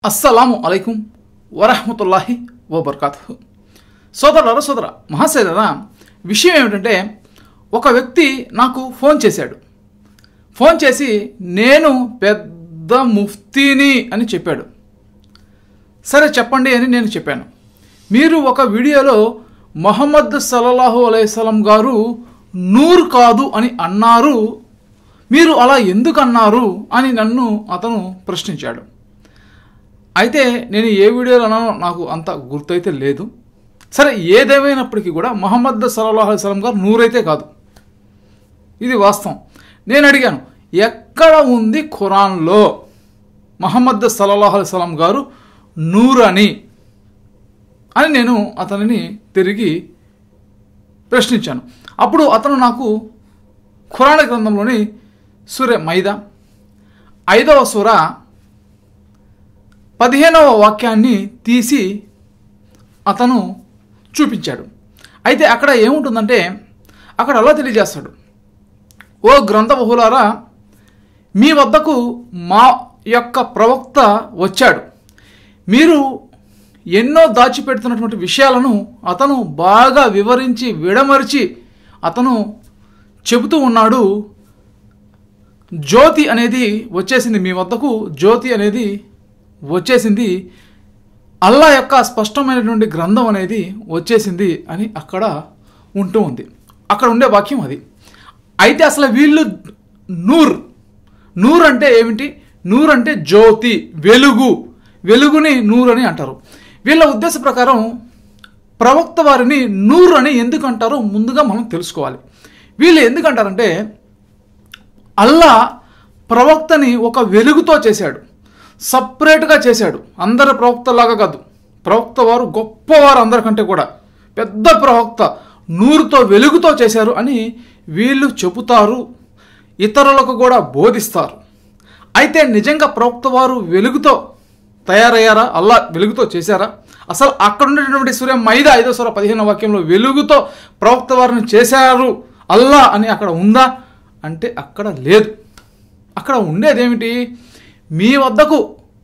అస్సలాము అలైకుం వరహమతుల్లాహి వబర్కాతు సోదరుల సోదర మహాశైలరా విషయం ఏమిటంటే ఒక వ్యక్తి నాకు ఫోన్ చేశాడు ఫోన్ చేసి నేను పెద్ద ముఫ్తీని అని చెప్పాడు సరే చెప్పండి అని నేను చెప్పాను మీరు ఒక వీడియోలో మొహమ్మద్ సల్లల్లాహు అలైస్లం గారు నూరు కాదు అని అన్నారు మీరు అలా ఎందుకు అన్నారు అని నన్ను అతను ప్రశ్నించాడు అయితే నేను ఏ వీడియోలో అన్నానో నాకు అంత గుర్తయితే లేదు సరే ఏదేమైనప్పటికీ కూడా మొహమ్మద్ సల్లాహు అలైస్లం గారు నూరైతే కాదు ఇది వాస్తవం నేను అడిగాను ఎక్కడ ఉంది ఖురాన్లో మహమ్మద్ సల్లాహు అలైస్లం గారు నూరని అని నేను అతనిని తిరిగి ప్రశ్నించాను అప్పుడు అతను నాకు ఖురాన్ గ్రంథంలోని సూర్య మైదా ఐదవ సూర పదిహేనవ వాక్యాన్ని తీసి అతను చూపించాడు అయితే అక్కడ ఏముంటుందంటే అక్కడ అలా తెలియజేస్తాడు ఓ గ్రంథ బహులారా మీ వద్దకు మా యొక్క ప్రవక్త వచ్చాడు మీరు ఎన్నో దాచిపెడుతున్నటువంటి విషయాలను అతను బాగా వివరించి విడమరిచి అతను చెబుతూ ఉన్నాడు జ్యోతి అనేది వచ్చేసింది మీ వద్దకు జ్యోతి అనేది వచ్చేసింది అల్లా యొక్క స్పష్టమైనటువంటి గ్రంథం అనేది వచ్చేసింది అని అక్కడ ఉంటూ ఉంది అక్కడ ఉండే వాక్యం అది అయితే అసలు వీళ్ళు నూర్ నూర్ అంటే ఏమిటి నూర్ అంటే జ్యోతి వెలుగు వెలుగుని నూర్ అని అంటారు వీళ్ళ ఉద్దేశ ప్రకారం ప్రవక్త వారిని నూర్ అని ఎందుకు అంటారో ముందుగా మనం తెలుసుకోవాలి వీళ్ళు ఎందుకంటారంటే అల్లా ప్రవక్తని ఒక వెలుగుతో చేశాడు సపరేట్గా చేశాడు అందరి ప్రవక్తలాగా కాదు ప్రవక్త వారు గొప్పవారు అందరికంటే కూడా పెద్ద ప్రవక్త నూరుతో వెలుగుతో చేశారు అని వీళ్ళు చెబుతారు ఇతరులకు కూడా బోధిస్తారు అయితే నిజంగా ప్రవక్త వారు వెలుగుతో తయారయ్యారా అల్లా వెలుగుతో చేశారా అసలు అక్కడ ఉండేటటువంటి సూర్య మైదా ఐదో సూర పదిహేను వాక్యంలో వెలుగుతో ప్రవక్త వారిని చేశారు అల్లా అని అక్కడ ఉందా అంటే అక్కడ లేదు అక్కడ ఉండేదేమిటి మీ వద్దకు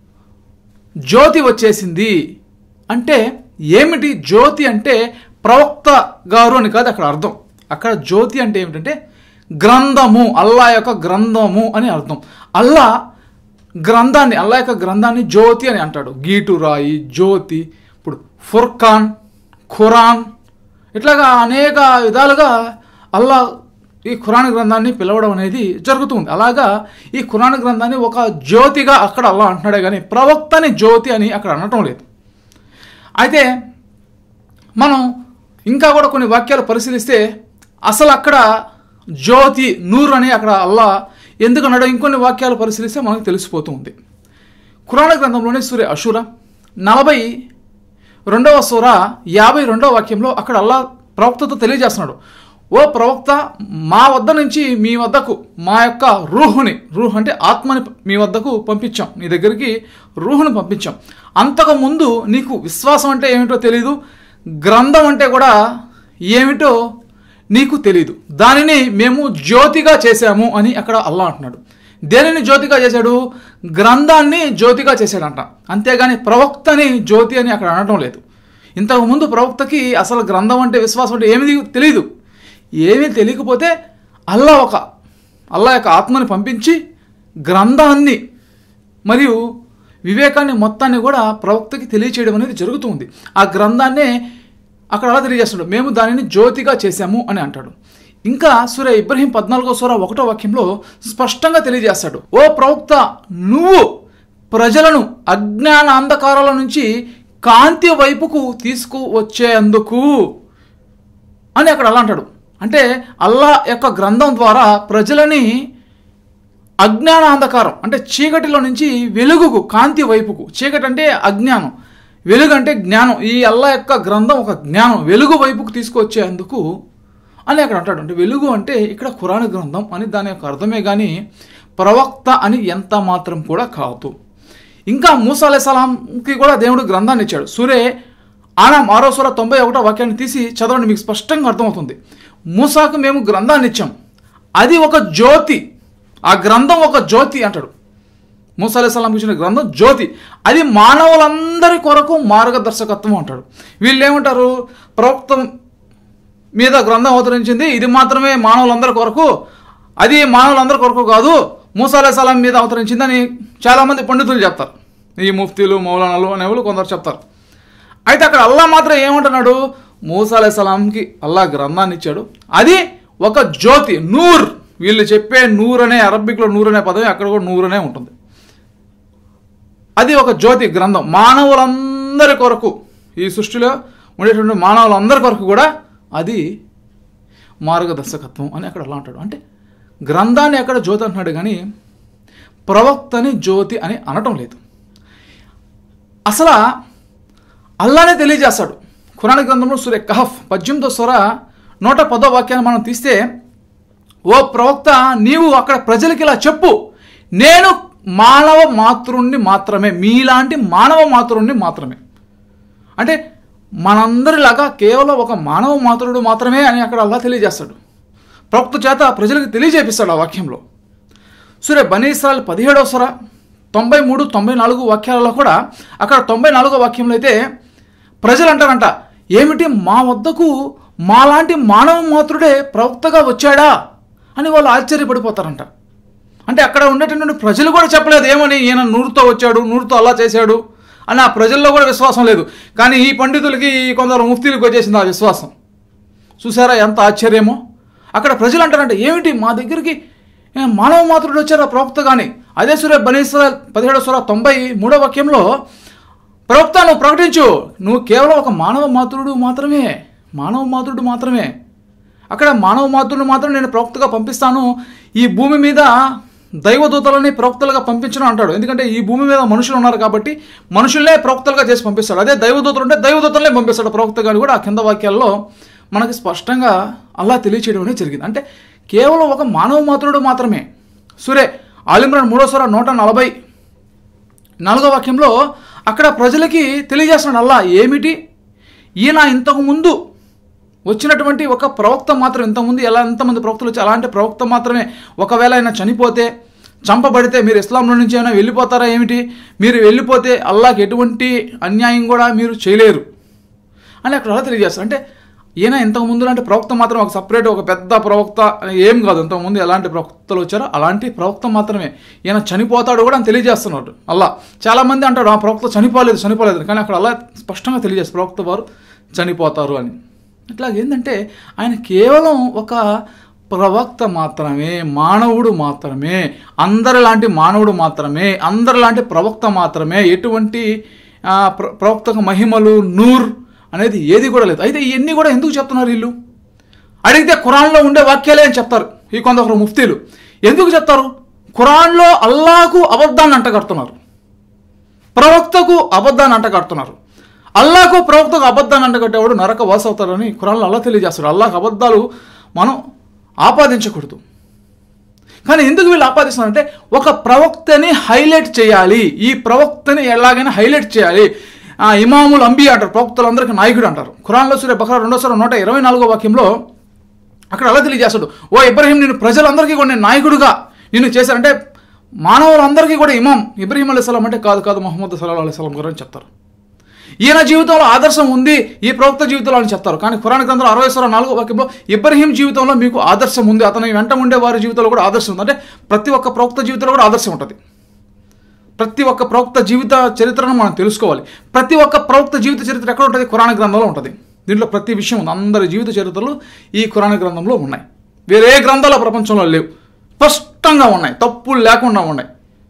జ్యోతి వచ్చేసింది అంటే ఏమిటి జ్యోతి అంటే ప్రవక్త గారు అని కాదు అక్కడ అర్థం అక్కడ జ్యోతి అంటే ఏమిటంటే గ్రంథము అల్లా యొక్క గ్రంథము అని అర్థం అల్లా గ్రంథాన్ని అల్లా యొక్క గ్రంథాన్ని జ్యోతి అని అంటాడు గీటు రాయి జ్యోతి ఇప్పుడు ఫుర్ఖాన్ ఖురాన్ ఇట్లాగా అనేక విధాలుగా అల్లా ఈ ఖురాన్ గ్రంథాన్ని పిలవడం అనేది జరుగుతుంది అలాగా ఈ ఖురాన్ గ్రంథాన్ని ఒక జ్యోతిగా అక్కడ అల్లా అంటున్నాడే కానీ ప్రవక్తని జ్యోతి అని అక్కడ అనటం లేదు అయితే మనం ఇంకా కూడా కొన్ని వాక్యాలు పరిశీలిస్తే అసలు అక్కడ జ్యోతి నూర్ అని అక్కడ అల్లా ఎందుకు అన్నాడో ఇంకొన్ని వాక్యాలు పరిశీలిస్తే మనకు తెలిసిపోతుంది ఖురాన్ గ్రంథంలోని సూర్య అషుర నలభై రెండవ సూర యాభై రెండవ వాక్యంలో అక్కడ అల్లా ప్రవక్తతో తెలియజేస్తున్నాడు ఓ ప్రవక్త మా వద్ద నుంచి మీ వద్దకు మా యొక్క రూహుని రూహ్ అంటే ఆత్మని మీ వద్దకు పంపించాం నీ దగ్గరికి రూహుని పంపించాం అంతకు ముందు నీకు విశ్వాసం అంటే ఏమిటో తెలియదు గ్రంథం అంటే కూడా ఏమిటో నీకు తెలీదు దానిని మేము జ్యోతిగా చేశాము అని అక్కడ అల్లా అంటున్నాడు దేనిని జ్యోతిగా చేశాడు గ్రంథాన్ని జ్యోతిగా చేశాడంట అంతేగాని ప్రవక్తని జ్యోతి అని అక్కడ అనడం లేదు ఇంతకు ముందు ప్రవక్తకి అసలు గ్రంథం అంటే విశ్వాసం అంటే ఏమి తెలియదు ఏమీ తెలియకపోతే అల్లా ఒక అల్లా యొక్క ఆత్మని పంపించి గ్రంథాన్ని మరియు వివేకాన్ని మొత్తాన్ని కూడా ప్రవక్తకి తెలియచేయడం అనేది జరుగుతుంది ఆ గ్రంథాన్నే అక్కడ అలా తెలియజేస్తున్నాడు మేము దానిని జ్యోతిగా చేశాము అని అంటాడు ఇంకా సూర్య ఇబ్రహీం పద్నాలుగో సూర ఒకటో వాక్యంలో స్పష్టంగా తెలియజేస్తాడు ఓ ప్రవక్త నువ్వు ప్రజలను అజ్ఞాన అంధకారాల నుంచి కాంతి వైపుకు తీసుకువచ్చేందుకు అని అక్కడ అలా అంటాడు అంటే అల్లా యొక్క గ్రంథం ద్వారా ప్రజలని అజ్ఞాన అంధకారం అంటే చీకటిలో నుంచి వెలుగుకు కాంతి వైపుకు చీకటి అంటే అజ్ఞానం వెలుగు అంటే జ్ఞానం ఈ అల్లా యొక్క గ్రంథం ఒక జ్ఞానం వెలుగు వైపుకు తీసుకొచ్చేందుకు అని అక్కడ అంటాడు అంటే వెలుగు అంటే ఇక్కడ ఖురాన్ గ్రంథం అని దాని యొక్క అర్థమే కానీ ప్రవక్త అని ఎంత మాత్రం కూడా కాదు ఇంకా మూసా అలైసలాంకి కూడా దేవుడు గ్రంథాన్ని ఇచ్చాడు సూర్య ఆనాం ఆరో సూర తొంభై ఒకటో వాక్యాన్ని తీసి చదవండి మీకు స్పష్టంగా అర్థమవుతుంది మూసాకు మేము గ్రంథాన్ని ఇచ్చాం అది ఒక జ్యోతి ఆ గ్రంథం ఒక జ్యోతి అంటాడు మూసా అలైహిస్సలాంకి ఇచ్చిన గ్రంథం జ్యోతి అది మానవులందరి కొరకు మార్గదర్శకత్వం అంటాడు వీళ్ళు ఏమంటారు ప్రవక్త మీద గ్రంథం అవతరించింది ఇది మాత్రమే మానవులందరి కొరకు అది మానవులందరి కొరకు కాదు మూసా అలైహిస్సలాం మీద అవతరించిందని చాలామంది పండితులు చెప్తారు ఈ ముఫ్తీలు మౌలానాలు అనేవాళ్ళు కొందరు చెప్తారు అయితే అక్కడ అల్లా మాత్రం ఏమంటున్నాడు మూసా అలైహిస్సలాంకి అల్లా గ్రంథాన్ని ఇచ్చాడు అది ఒక జ్యోతి నూర్ వీళ్ళు చెప్పే నూర్ అనే అరబిక్లో నూర్ అనే పదం అక్కడ కూడా నూర్ అనే ఉంటుంది అది ఒక జ్యోతి గ్రంథం మానవులందరి కొరకు ఈ సృష్టిలో ఉండేటువంటి మానవులందరి కొరకు కూడా అది మార్గదర్శకత్వం అని అక్కడ అలా అంటాడు అంటే గ్రంథాన్ని అక్కడ జ్యోతి అంటున్నాడు కానీ ప్రవక్తని జ్యోతి అని అనటం లేదు అసలు అల్లానే తెలియజేస్తాడు ఖురాన్ గ్రంథంలో సూర్య కహఫ్ పద్దెనిమిదో స్వర నూట పదో వాక్యాన్ని మనం తీస్తే ఓ ప్రవక్త నీవు అక్కడ ప్రజలకి ఇలా చెప్పు నేను మానవ మాతృణ్ణి మాత్రమే మీలాంటి మానవ మాతృణ్ణి మాత్రమే అంటే మనందరిలాగా కేవలం ఒక మానవ మాతృడు మాత్రమే అని అక్కడ అల్లా తెలియజేస్తాడు ప్రవక్త చేత ప్రజలకు తెలియజేపిస్తాడు ఆ వాక్యంలో సూర్య బనీ ఇస్రాయల్ పదిహేడవ స్వర తొంభై మూడు తొంభై నాలుగు వాక్యాలలో కూడా అక్కడ తొంభై నాలుగో వాక్యంలో అయితే ప్రజలు అంటారంట ఏమిటి మా వద్దకు మాలాంటి మానవ మాతృడే ప్రవక్తగా వచ్చాడా అని వాళ్ళు ఆశ్చర్యపడిపోతారంట అంటే అక్కడ ఉండేటటువంటి ప్రజలు కూడా చెప్పలేదు ఏమని ఈయన నూరుతో వచ్చాడు నూరుతో అలా చేశాడు అని ఆ ప్రజల్లో కూడా విశ్వాసం లేదు కానీ ఈ పండితులకి ఈ కొందరు ముఫ్తీలకు వచ్చేసింది ఆ విశ్వాసం చూసారా ఎంత ఆశ్చర్యమో అక్కడ ప్రజలు అంటారంట ఏమిటి మా దగ్గరికి ఏ, మానవ మాతృడు వచ్చారా ప్రవక్త కానీ అదే సూర్య బనీశ్వర పదిహేడో సూర తొంభై మూడో వాక్యంలో ప్రవక్త నువ్వు ప్రకటించు నువ్వు కేవలం ఒక మానవ మాతృడు మాత్రమే మానవ మాతృడు మాత్రమే అక్కడ మానవ మాతృడు మాత్రం నేను ప్రవక్తగా పంపిస్తాను ఈ భూమి మీద దైవదూతలని ప్రవక్తలుగా పంపించను అంటాడు ఎందుకంటే ఈ భూమి మీద మనుషులు ఉన్నారు కాబట్టి మనుషులనే ప్రవక్తలుగా చేసి పంపిస్తాడు అదే దైవదూతలు ఉంటే దైవదూతలనే పంపిస్తాడు ప్రవక్త గాని కూడా ఆ కింద వాక్యాల్లో మనకి స్పష్టంగా అల్లా తెలియచేయడం అనేది జరిగింది అంటే కేవలం ఒక మానవ మాతృడు మాత్రమే సూరే ఆలిమ్రాన్ మూడోసారి నూట నలభై నాలుగో వాక్యంలో అక్కడ ప్రజలకి తెలియజేస్తున్నాడు అల్లా ఏమిటి ఈయన ఇంతకు ముందు వచ్చినటువంటి ఒక ప్రవక్త మాత్రం ఇంతకుముందు ఎలా ఎంతమంది ప్రవక్తలు వచ్చి అలాంటి ప్రవక్త మాత్రమే ఒకవేళ ఆయన చనిపోతే చంపబడితే మీరు ఇస్లాంలో నుంచి ఏమైనా వెళ్ళిపోతారా ఏమిటి మీరు వెళ్ళిపోతే అల్లాకి ఎటువంటి అన్యాయం కూడా మీరు చేయలేరు అని అక్కడ అలా తెలియజేస్తారు అంటే ఈయన ఇంతకు ముందు లాంటి ప్రవక్త మాత్రం ఒక సపరేట్ ఒక పెద్ద ప్రవక్త అని ఏం కాదు ఇంతకుముందు ఎలాంటి ప్రవక్తలు వచ్చారో అలాంటి ప్రవక్త మాత్రమే ఈయన చనిపోతాడు కూడా అని తెలియజేస్తున్నాడు అల్లా చాలామంది అంటాడు ఆ ప్రవక్త చనిపోలేదు చనిపోలేదు అని. కానీ అక్కడ అలా స్పష్టంగా తెలియజేస్తారు ప్రవక్త వారు చనిపోతారు అని ఇట్లా ఏంటంటే ఆయన కేవలం ఒక ప్రవక్త మాత్రమే మానవుడు మాత్రమే అందరిలాంటి మానవుడు మాత్రమే అందరిలాంటి ప్రవక్త మాత్రమే ఎటువంటి ఆ, ప్ర- ప్రవక్తకు మహిమలు నూర్ అనేది ఏది కూడా లేదు అయితే ఇవన్నీ కూడా ఎందుకు చెప్తున్నారు వీళ్ళు అడిగితే ఖురాన్లో ఉండే వాక్యాలే అని చెప్తారు ఈ కొందరు ముఫ్తీలు ఎందుకు చెప్తారు ఖురాన్లో అల్లాకు అబద్ధాన్ని అంటగడుతున్నారు ప్రవక్తకు అబద్ధాన్ని అంటగడుతున్నారు అల్లాకు ప్రవక్తకు అబద్ధాన్ని అంటగట్టేవాడు నరక వాస అవుతాడని ఖురాన్లో అల్లా తెలియజేస్తాడు అల్లాకు అబద్ధాలు మనం ఆపాదించకూడదు కానీ ఎందుకు వీళ్ళు ఆపాదిస్తున్నారంటే ఒక ప్రవక్తని హైలైట్ చేయాలి ఈ ప్రవక్తని ఎలాగైనా హైలైట్ చేయాలి ఆ ఇమాముల్ అంబి అంటారు ప్రవక్తలందరికీ నాయకుడు అంటారు ఖురాన్లో సూర్య బకరా రెండోసారి నూట ఇరవై నాలుగో వాక్యంలో అక్కడ అలా తెలియజేస్తాడు ఓ ఇబ్రహీం నేను ప్రజలందరికీ కూడా నేను నాయకుడుగా నిన్ను చేశానంటే మానవులందరికీ కూడా ఇమాం ఇబ్రహీం అలైహిస్సలాం అంటే కాదు కాదు మొహమ్మద్ సల్లాహ్ అలైహిస్సలాం గారు అని చెప్తారు ఈయన జీవితంలో ఆదర్శం ఉంది ఈ ప్రవక్త జీవితంలో అని చెప్తారు కానీ ఖురాన్ గ్రంథంలో అరవై సార్ నాలుగో వాక్యంలో ఇబ్రహీం జీవితంలో మీకు ఆదర్శం ఉంది అతని వెంట ఉండే వారి జీవితంలో కూడా ఆదర్శం ఉంది అంటే ప్రతి ఒక్క ప్రవక్త జీవితంలో కూడా ఆదర్శం ఉంటుంది ప్రతి ఒక్క ప్రవక్త జీవిత చరిత్రను మనం తెలుసుకోవాలి ప్రతి ఒక్క ప్రవక్త జీవిత చరిత్ర ఎక్కడ ఉంటుంది ఖురాన్ గ్రంథంలో ఉంటుంది దీంట్లో ప్రతి విషయం ఉంది అందరి జీవిత చరిత్రలు ఈ ఖురాన్ గ్రంథంలో ఉన్నాయి వేరే ఏ గ్రంథాల ప్రపంచంలో లేవు స్పష్టంగా ఉన్నాయి తప్పులు లేకుండా ఉన్నాయి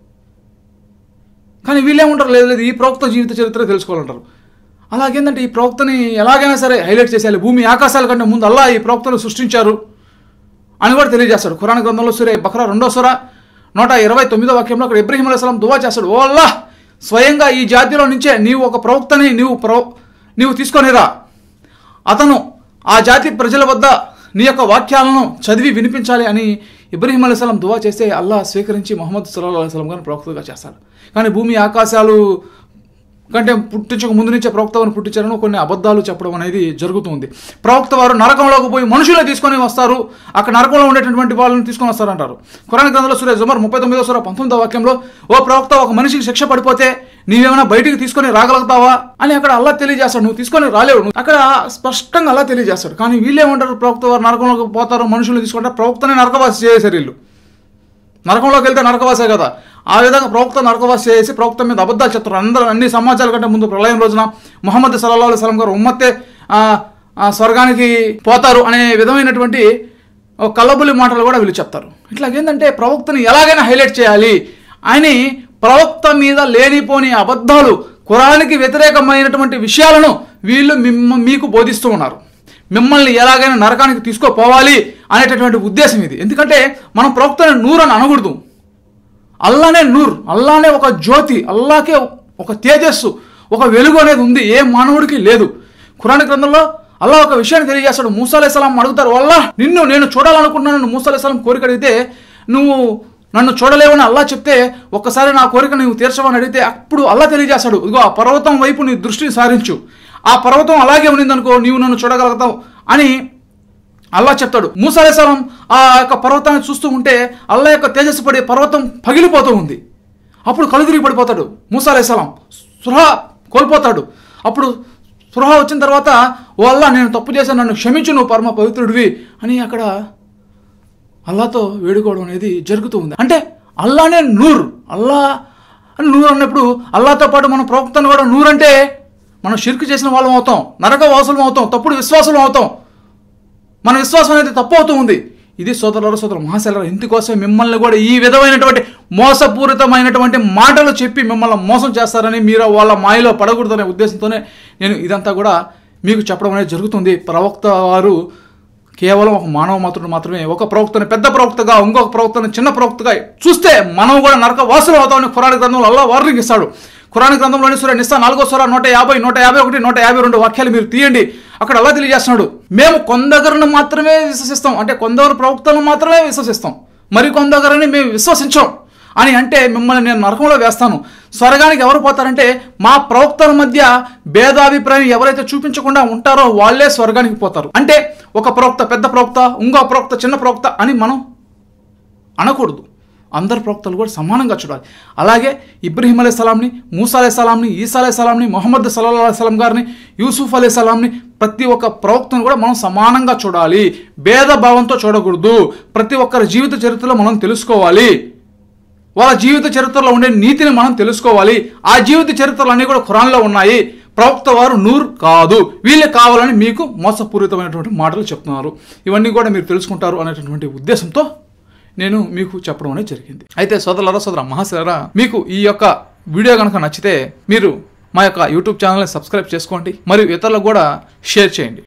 కానీ వీళ్ళేమంటారు లేదు లేదు ఈ ప్రవక్త జీవిత చరిత్ర తెలుసుకోవాలంటారు అలాగేందంటే ఈ ప్రవక్తని ఎలాగైనా సరే హైలైట్ చేసేయాలి భూమి ఆకాశాల కంటే ముందు అల్లా ఈ ప్రవక్తను సృష్టించారు అని కూడా తెలియజేస్తాడు ఖురాన్ గ్రంథంలో సూర్య బక్రా రెండో సుర నూట ఇరవై తొమ్మిదో వాక్యంలో అక్కడ ఇబ్రహీం అలైస్లాం దువా చేస్తాడు ఓ అల్లా స్వయంగా ఈ జాతిలో నుంచే నీవు ఒక ప్రవక్తని నీవు ప్రవ నీవు తీసుకొనిరా అతను ఆ జాతి ప్రజల వద్ద నీ యొక్క వాక్యాలను చదివి వినిపించాలి అని ఇబ్రహీం అలైస్లాం దువా చేస్తే అల్లా స్వీకరించి మొహమ్మద్ సల్లా అలైస్లాం గారిని ప్రవక్తగా చేస్తాడు కానీ భూమి ఆకాశాలు కంటే పుట్టించక ముందు నుంచే ప్రవక్త వారిని పుట్టించారని కొన్ని అబద్ధాలు చెప్పడం అనేది జరుగుతుంది ప్రవక్త వారు నరకంలోకి పోయి మనుషులే తీసుకొని వస్తారు అక్కడ నరకంలో ఉండేటటువంటి వాళ్ళని తీసుకొని వస్తారంటారు ఖురాన్ గ్రంథంలో సూర్య జుమర్ ముప్పై తొమ్మిదో సూర పంతొమ్మిదో వాక్యంలో ఓ ప్రవక్త ఒక మనిషికి శిక్ష పడిపోతే నీవేమైనా బయటికి తీసుకొని రాగలుగుతావా అని అక్కడ అల్లా తెలియజేస్తాడు నువ్వు తీసుకొని రాలేవు నువ్వు అక్కడ స్పష్టంగా అల్లా తెలియజేస్తాడు కానీ వీళ్ళేమంటారు ప్రవక్త వారు నరకంలోకి పోతారు మనుషులు తీసుకుంటారు ప్రవక్తనే నరకవాసి చేసేసారు వీళ్ళు నరకంలోకి వెళ్తే నరకవాసే కదా ఆ విధంగా ప్రవక్త నరకవాసి చేసి ప్రవక్త మీద అబద్ధాలు చెప్తారు అందరూ అన్ని సమాజాల కంటే ముందు ప్రళయం రోజున మొహమ్మద్ సల్లా సలం గారు ఉమ్మత్తే ఆ, ఆ స్వర్గానికి పోతారు అనే విధమైనటువంటి ఒక కల్లబుల్లి మాటలు కూడా వీళ్ళు చెప్తారు ఇట్లాగేంటంటే ప్రవక్తని ఎలాగైనా హైలైట్ చేయాలి అని ప్రవక్త మీద లేనిపోని అబద్ధాలు కురానికి వ్యతిరేకమైనటువంటి విషయాలను వీళ్ళు మిమ్మ మీకు బోధిస్తూ ఉన్నారు మిమ్మల్ని ఎలాగైనా నరకానికి తీసుకోపోవాలి అనేటటువంటి ఉద్దేశం ఇది ఎందుకంటే మనం ప్రవక్తని నూరు అని అనకూడదు అల్లానే నూర్ అల్లానే ఒక జ్యోతి అల్లాకే ఒక తేజస్సు ఒక వెలుగు అనేది ఉంది ఏ మానవుడికి లేదు ఖురాన్ గ్రంథంలో అల్లా ఒక విషయాన్ని తెలియజేస్తాడు మూసా అలైహిస్సలాం అడుగుతారు వల్ల నిన్ను నేను చూడాలనుకుంటున్నాను మూసా అలైహిస్సలాం కోరిక అడిగితే నువ్వు నన్ను చూడలేవని అల్లా చెప్తే ఒక్కసారి నా కోరిక నువ్వు తీర్చమని అడిగితే అప్పుడు అల్లా తెలియజేస్తాడు ఇదిగో ఆ పర్వతం వైపు నీ దృష్టిని సారించు ఆ పర్వతం అలాగే ఉన్నిందనుకో నీవు నన్ను చూడగలుగుతావు అని అల్లా చెప్తాడు మూసాలేసలం ఆ యొక్క పర్వతాన్ని చూస్తూ ఉంటే అల్లా యొక్క తేజస్సు పడి పర్వతం పగిలిపోతూ ఉంది అప్పుడు కళ్ళు తిరిగి పడిపోతాడు మూసాలేసలం స్పృహ కోల్పోతాడు అప్పుడు స్పృహ వచ్చిన తర్వాత ఓ అల్లా నేను తప్పు చేశాను నన్ను క్షమించు నువ్వు పరమ పవిత్రుడివి అని అక్కడ అల్లాతో వేడుకోవడం అనేది జరుగుతూ ఉంది అంటే అల్లానే నూర్ అల్లా అని నూర్ అన్నప్పుడు అల్లాతో పాటు మన ప్రవక్తను కూడా నూర్ అంటే మనం షిర్కు చేసిన వాళ్ళం అవుతాం నరక వాసులం అవుతాం తప్పుడు విశ్వాసులం అవుతాం మన విశ్వాసం అనేది తప్పు అవుతూ ఉంది ఇది సోదరుల సోదరు మహాశైలర ఇందుకోసం మిమ్మల్ని కూడా ఈ విధమైనటువంటి మోసపూరితమైనటువంటి మాటలు చెప్పి మిమ్మల్ని మోసం చేస్తారని మీరు వాళ్ళ మాయలో పడకూడదనే ఉద్దేశంతోనే నేను ఇదంతా కూడా మీకు చెప్పడం అనేది జరుగుతుంది ప్రవక్త వారు కేవలం ఒక మానవ మాత్రుడు మాత్రమే ఒక ప్రవక్తని పెద్ద ప్రవక్తగా ఇంకొక ప్రవక్తని చిన్న ప్రవక్తగా చూస్తే మనం కూడా నరక వాసులు అవుతామని ఖురాన్ గ్రంథంలో అల్లా వార్నింగ్ ఇస్తాడు ఖురాన్ గ్రంథంలోని సూర్య నిస్తా నాలుగో సూర నూట యాభై నూట యాభై ఒకటి నూట యాభై రెండు వాక్యాలు మీరు తీయండి అక్కడ అల్లా తెలియజేస్తున్నాడు మేము కొందగరును మాత్రమే విశ్వసిస్తాం అంటే కొందరు ప్రవక్తలను మాత్రమే విశ్వసిస్తాం మరి కొందగరని మేము విశ్వసించాం అని అంటే మిమ్మల్ని నేను నరకంలో వేస్తాను స్వర్గానికి ఎవరు పోతారంటే మా ప్రవక్తల మధ్య భేదాభిప్రాయం ఎవరైతే చూపించకుండా ఉంటారో వాళ్ళే స్వర్గానికి పోతారు అంటే ఒక ప్రవక్త పెద్ద ప్రవక్త ఇంకో ప్రవక్త చిన్న ప్రవక్త అని మనం అనకూడదు అందరు ప్రవక్తలు కూడా సమానంగా చూడాలి అలాగే ఇబ్రహీం అలై సలాంని మూసా అలై సలాంని ఈసా అలై సలాంని మొహమ్మద్ సల్లా సలాం గారిని యూసుఫ్ అలై సలాంని ప్రతి ఒక్క ప్రవక్తను కూడా మనం సమానంగా చూడాలి భేదభావంతో చూడకూడదు ప్రతి ఒక్కరి జీవిత చరిత్రలో మనం తెలుసుకోవాలి వాళ్ళ జీవిత చరిత్రలో ఉండే నీతిని మనం తెలుసుకోవాలి ఆ జీవిత చరిత్రలు అన్నీ కూడా ఖురాన్లో ఉన్నాయి ప్రవక్త వారు నూర్ కాదు వీళ్ళే కావాలని మీకు మోసపూరితమైనటువంటి మాటలు చెప్తున్నారు ఇవన్నీ కూడా మీరు తెలుసుకుంటారు అనేటటువంటి ఉద్దేశంతో నేను మీకు చెప్పడం అనేది జరిగింది అయితే సోదరులరా సోదర మహాశిలరా మీకు ఈ యొక్క వీడియో కనుక నచ్చితే మీరు మా యొక్క యూట్యూబ్ ఛానల్ని సబ్స్క్రైబ్ చేసుకోండి మరియు ఇతరులకు కూడా షేర్ చేయండి